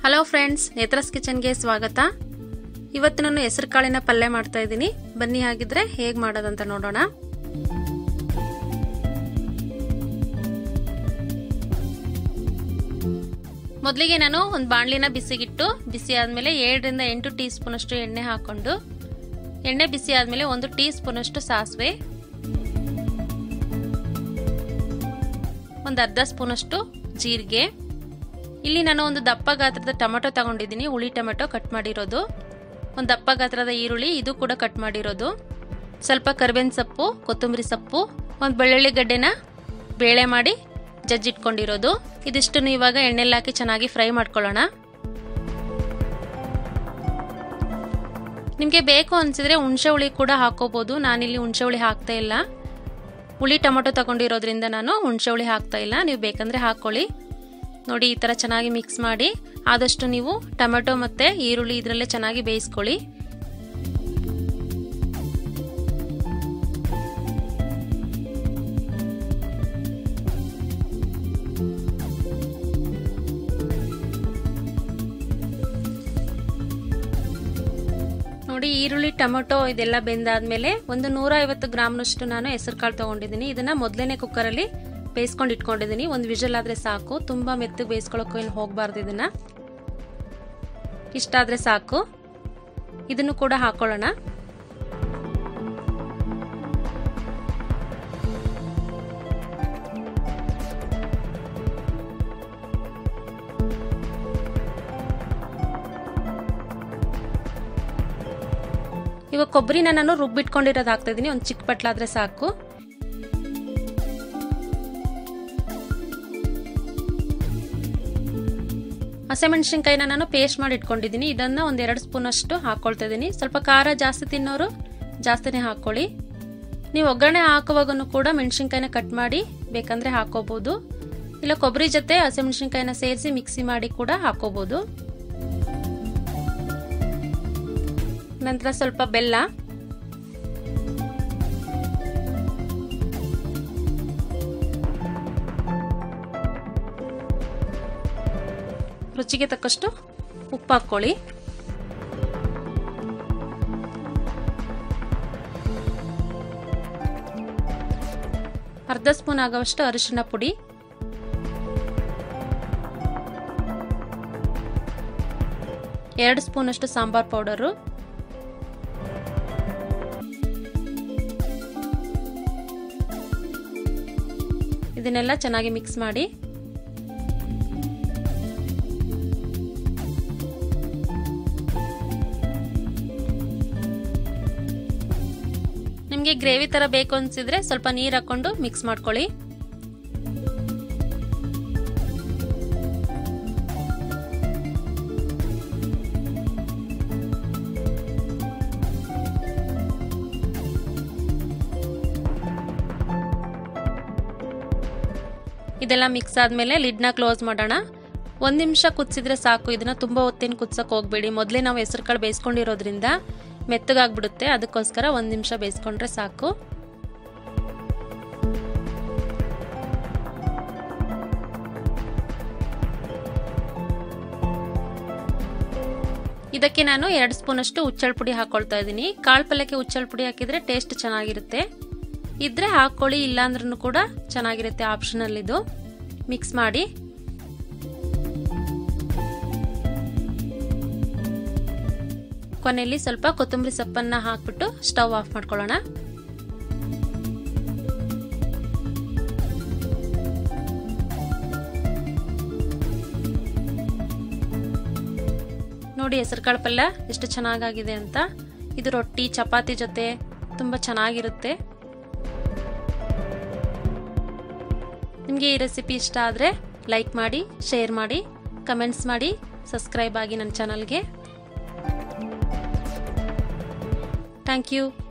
hello friends ನೇತ್ರಸ್ ಕಿಚನ್ಗೆ ಸ್ವಾಗತ ಇವತ್ತು ನಾನು ಹೆಸರು ಕಾಳಿನ ಪಲ್ಯ ಮಾಡ್ತಾ ಇದ್ದೀನಿ ಬನ್ನಿ ಹಾಗಿದ್ರೆ ಹೇಗ್ ಮಾಡೋದಂತ ನೋಡೋಣ ಮೊದಲಿಗೆ ನಾನು ಒಂದು ಬಾಣಲಿನ ಬಿಸಿಗಿಟ್ಟು ಬಿಸಿ ಆದಮೇಲೆ ಏಳರಿಂದ ಎಂಟು ಟೀ ಸ್ಪೂನ್ ಅಷ್ಟು ಎಣ್ಣೆ ಹಾಕೊಂಡು ಎಣ್ಣೆ ಬಿಸಿ ಆದಮೇಲೆ ಒಂದು ಟೀ ಸ್ಪೂನ್ ಅಷ್ಟು ಸಾಸಿವೆ ಒಂದು ಅರ್ಧ ಸ್ಪೂನ್ ಅಷ್ಟು ಜೀರಿಗೆ ಇಲ್ಲಿ ನಾನು ಒಂದು ದಪ್ಪ ಗಾತ್ರದ ಟೊಮೆಟೊ ತಗೊಂಡಿದ್ದೀನಿ ಹುಳಿ ಟೊಮೆಟೊ ಕಟ್ ಮಾಡಿರೋದು ಒಂದು ದಪ್ಪ ಗಾತ್ರದ ಈರುಳ್ಳಿ ಇದು ಕೂಡ ಕಟ್ ಮಾಡಿರೋದು ಸ್ವಲ್ಪ ಕರ್ಬೇವಿನ ಸೊಪ್ಪು ಕೊತ್ತಂಬರಿ ಸೊಪ್ಪು ಒಂದು ಬೆಳ್ಳುಳ್ಳಿ ಗಡ್ಡೆನ ಬೇಳೆ ಮಾಡಿ ಜಜ್ಜಿಟ್ಕೊಂಡಿರೋದು ಇದಿಷ್ಟನ್ನು ಇವಾಗ ಎಣ್ಣೆಲ್ಲಿ ಹಾಕಿ ಚೆನ್ನಾಗಿ ಫ್ರೈ ಮಾಡ್ಕೊಳ್ಳೋಣ ನಿಮಗೆ ಬೇಕು ಅನಿಸಿದ್ರೆ ಹುಣಸೆ ಹುಳಿ ಕೂಡ ಹಾಕೋಬಹುದು ನಾನಿಲ್ಲಿ ಹುಣಸೆ ಹುಳಿ ಹಾಕ್ತಾ ಇಲ್ಲ ಹುಳಿ ಟೊಮೆಟೊ ತಗೊಂಡಿರೋದ್ರಿಂದ ನಾನು ಹುಣಸೆ ಹುಳಿ ಹಾಕ್ತಾ ಇಲ್ಲ ನೀವು ಬೇಕಂದ್ರೆ ಹಾಕೊಳ್ಳಿ ನೋಡಿ ಈ ಥರ ಚೆನ್ನಾಗಿ ಮಿಕ್ಸ್ ಮಾಡಿ ಆದಷ್ಟು ನೀವು ಟೊಮೆಟೊ ಮತ್ತು ಈರುಳ್ಳಿ ಇದರಲ್ಲೇ ಚೆನ್ನಾಗಿ ಬೇಯಿಸ್ಕೊಳ್ಳಿ ನೋಡಿ ಈರುಳ್ಳಿ ಟೊಮೆಟೊ ಇದೆಲ್ಲ ಬೆಂದಾದ್ಮೇಲೆ ಒಂದು ನೂರ ಐವತ್ತು ಗ್ರಾಮ್ನಷ್ಟು ನಾನು ಹೆಸರು ಕಾಳು ತಗೊಂಡಿದ್ದೀನಿ ಇದನ್ನ ಮೊದಲನೇ ಕುಕ್ಕರಲ್ಲಿ ಬೇಯಿಸ್ಕೊಂಡು ಇಟ್ಕೊಂಡಿದ್ದೀನಿ ಒಂದು ವಿಜಲ್ ಆದ್ರೆ ಸಾಕು ತುಂಬಾ ಮೆತ್ತಗೆ ಬೇಯಿಸ್ಕೊಳ್ಳೋಕೆ ಏನು ಹೋಗಬಾರ್ದು ಇದನ್ನ ಇಷ್ಟಾದ್ರೆ ಸಾಕು ಇದನ್ನು ಕೂಡ ಹಾಕೊಳ್ಳೋಣ ಇವಾಗ ಕೊಬ್ಬರಿನ ನಾನು ರುಬ್ಬಿಟ್ಕೊಂಡಿರೋದು ಹಾಕ್ತಾ ಇದ್ದೀನಿ ಒಂದು ಚಿಕ್ಕ ಬಟ್ಲಾದ್ರೆ ಸಾಕು ಹಸಿಮೆಣಸಿನ್ಕಾಯಿನ ನಾನು ಪೇಸ್ಟ್ ಮಾಡಿ ಇಟ್ಕೊಂಡಿದ್ದೀನಿ ಇದನ್ನ ಒಂದ್ ಎರಡು ಸ್ಪೂನ್ ಅಷ್ಟು ಹಾಕೊಳ್ತಾ ಇದ್ದೀನಿ ಸ್ವಲ್ಪ ಖಾರ ಜಾಸ್ತಿ ತಿನ್ನೋರು ಜಾಸ್ತಿನೇ ಹಾಕೊಳ್ಳಿ ನೀವು ಒಗ್ಗರಣೆ ಹಾಕುವಾಗೂ ಕೂಡ ಮೆಣಸಿನ್ಕಾಯಿನ ಕಟ್ ಮಾಡಿ ಬೇಕಂದ್ರೆ ಹಾಕೋಬಹುದು ಇಲ್ಲ ಕೊಬ್ಬರಿ ಜೊತೆ ಹಸಿಮೆಣಸಿನ್ಕಾಯಿನ ಸೇರಿಸಿ ಮಿಕ್ಸಿ ಮಾಡಿ ಕೂಡ ಹಾಕೋಬಹುದು ನಂತರ ಸ್ವಲ್ಪ ಬೆಲ್ಲ ರುಚಿಗೆ ತಕ್ಕಷ್ಟು ಉಪ್ಪು ಹಾಕೊಳ್ಳಿ ಅರ್ಧ ಸ್ಪೂನ್ ಆಗುವಷ್ಟು ಅರಿಶಿನ ಪುಡಿ ಎರಡು ಸ್ಪೂನ್ ಅಷ್ಟು ಸಾಂಬಾರ್ ಪೌಡರು ಇದನ್ನೆಲ್ಲ ಚೆನ್ನಾಗಿ ಮಿಕ್ಸ್ ಮಾಡಿ ನಿಮಗೆ ಗ್ರೇವಿ ತರ ಬೇಕು ಅನ್ಸಿದ್ರೆ ಸ್ವಲ್ಪ ನೀರು ಹಾಕೊಂಡು ಮಿಕ್ಸ್ ಮಾಡ್ಕೊಳ್ಳಿ ಇದೆಲ್ಲ ಮಿಕ್ಸ್ ಆದ್ಮೇಲೆ ಲಿಡ್ನ ಕ್ಲೋಸ್ ಮಾಡೋಣ ಒಂದ್ ನಿಮಿಷ ಕುದಿಸಿದ್ರೆ ಸಾಕು ಇದನ್ನ ತುಂಬಾ ಹೊತ್ತೇನು ಕುದ್ಸಕ್ ಹೋಗ್ಬೇಡಿ ಮೊದಲೇ ನಾವು ಹೆಸರು ಕಾಳು ಬೇಯಿಸ್ಕೊಂಡಿರೋದ್ರಿಂದ ಮೆತ್ತಗಾಗ್ಬಿಡುತ್ತೆ ಅದಕ್ಕೋಸ್ಕರ ಒಂದ್ ನಿಮಿಷ ಬೇಯಿಸ್ಕೊಂಡ್ರೆ ಸಾಕು ಇದಕ್ಕೆ ನಾನು ಎರಡು ಸ್ಪೂನ್ ಅಷ್ಟು ಉಚ್ಚಳ ಪುಡಿ ಹಾಕೊಳ್ತಾ ಇದ್ದೀನಿ ಕಾಳು ಪಲ್ಯಕ್ಕೆ ಉಚ್ಚಳ ಪುಡಿ ಹಾಕಿದ್ರೆ ಟೇಸ್ಟ್ ಚೆನ್ನಾಗಿರುತ್ತೆ ಇದ್ರೆ ಹಾಕೊಳ್ಳಿ ಇಲ್ಲಾಂದ್ರೂ ಕೂಡ ಚೆನ್ನಾಗಿರುತ್ತೆ ಆಪ್ಷನಲ್ ಇದು ಮಿಕ್ಸ್ ಮಾಡಿ ಕೊನೆಯಲ್ಲಿ ಸ್ವಲ್ಪ ಕೊತ್ತಂಬರಿ ಸೊಪ್ಪನ್ನ ಹಾಕ್ಬಿಟ್ಟು ಸ್ಟವ್ ಆಫ್ ಮಾಡ್ಕೊಳ್ಳೋಣ ನೋಡಿ ಹೆಸರುಕಾಳು ಪಲ್ಯ ಎಷ್ಟು ಚೆನ್ನಾಗಾಗಿದೆ ಅಂತ ಇದು ರೊಟ್ಟಿ ಚಪಾತಿ ಜೊತೆ ತುಂಬ ಚೆನ್ನಾಗಿರುತ್ತೆ ನಿಮಗೆ ಈ ರೆಸಿಪಿ ಇಷ್ಟ ಆದರೆ ಲೈಕ್ ಮಾಡಿ ಶೇರ್ ಮಾಡಿ ಕಮೆಂಟ್ಸ್ ಮಾಡಿ ಸಬ್ಸ್ಕ್ರೈಬ್ ಆಗಿ ನನ್ನ ಚಾನಲ್ಗೆ ಥ್ಯಾಂಕ್ ಯು